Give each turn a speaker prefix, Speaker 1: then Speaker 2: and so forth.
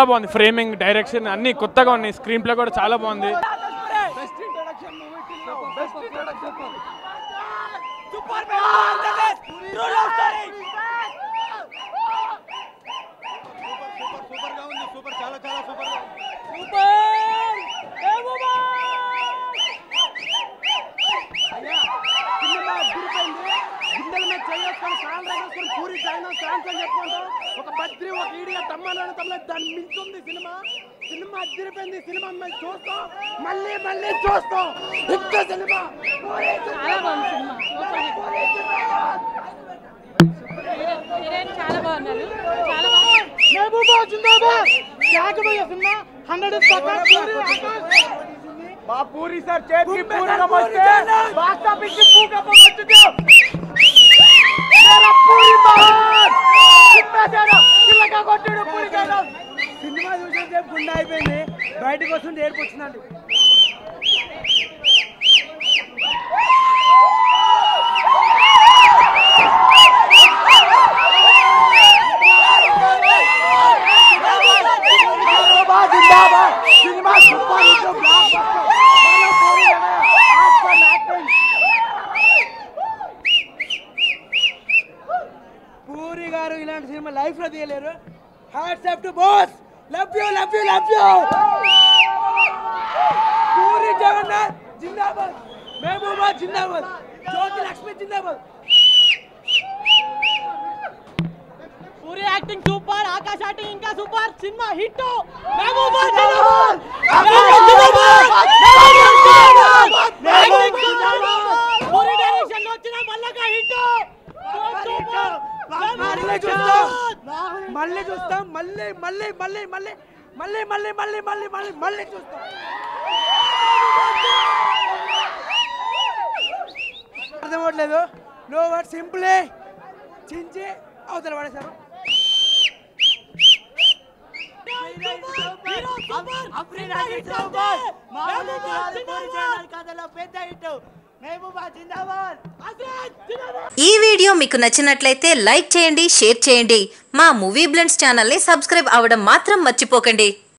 Speaker 1: చాలా బాగుంది framing direction అన్ని కొత్తగా ఉన్నాయి స్క్రీన్ ప్లే కూడా చాలా బాగుంది
Speaker 2: సూపర్ గా ఉంది సూపర్ చాలా చాలా సూపర్ గా ఉంది
Speaker 3: సినిమా అదిరిపోయింది గుండెల మీద చేసుకొని కాళ్ళు రగేసుకొని పూరి జైన ఫ్యాన్స్ అని చెప్పుకుంటూ ఒక బద్రి ఒక ఈడిగా తమ్మనాడు తమ్మ దాన్ని మించుంది సినిమా సినిమా అదిరిపోయింది సినిమా మేము చూస్తాం మళ్ళీ మళ్ళీ చూస్తాం ఇంత సినిమా
Speaker 4: చాలా బాగుంది సినిమా హీరోయిన్ చాలా బాగున్నారు చాలా బాగుంది
Speaker 3: మహబూబా జిందాబాద్ జాగబోయే సినిమా హండ్రెడ్ మా పూరి సార్ చేతికి పూరకం వస్తే బాక్స్ ఆఫీస్ కి పూకప్ప వచ్చింది మేరా పూరి మహాన్ తిప్పేశాడు చిల్లక కొట్టాడు పూరి గారు సినిమా చూసిన సేపు గుండె అయిపోయింది బయటకు వస్తుంటే ఏడుపు వచ్చిందండి జిందాబాద్ జిందాబాద్ cinema super hit block Puri గారు ఇలాంటి సినిమా లైఫ్ లో తీయలేరు hats off to boss love you love you love you Puri Jagannath జిందాబాద్ మహబూబా జిందాబాద్ జ్యోతి లక్ష్మి జిందాబాద్
Speaker 4: Puri acting super Akash acting ఇంకా super cinema hit Puri direction లో వచ్చిన మల్లగా హిట్
Speaker 3: మళ్ళీ చూస్తాం మళ్ళీ చూస్తాం మళ్ళీ మళ్ళీ మళ్ళీ మళ్ళీ మళ్ళీ మళ్ళీ మళ్ళీ మళ్ళీ మళ్ళీ మళ్ళీ చూస్తాం అర్థమవట్లేదు నో వర్డ్ సింపులే చించి అవతల పడేశారు
Speaker 5: ఈ వీడియో మీకు నచ్చినట్లయితే లైక్ చేయండి షేర్ చేయండి మా మూవీ బ్లెండ్స్ ఛానల్ని సబ్స్క్రైబ్ అవ్వడం మాత్రం మర్చిపోకండి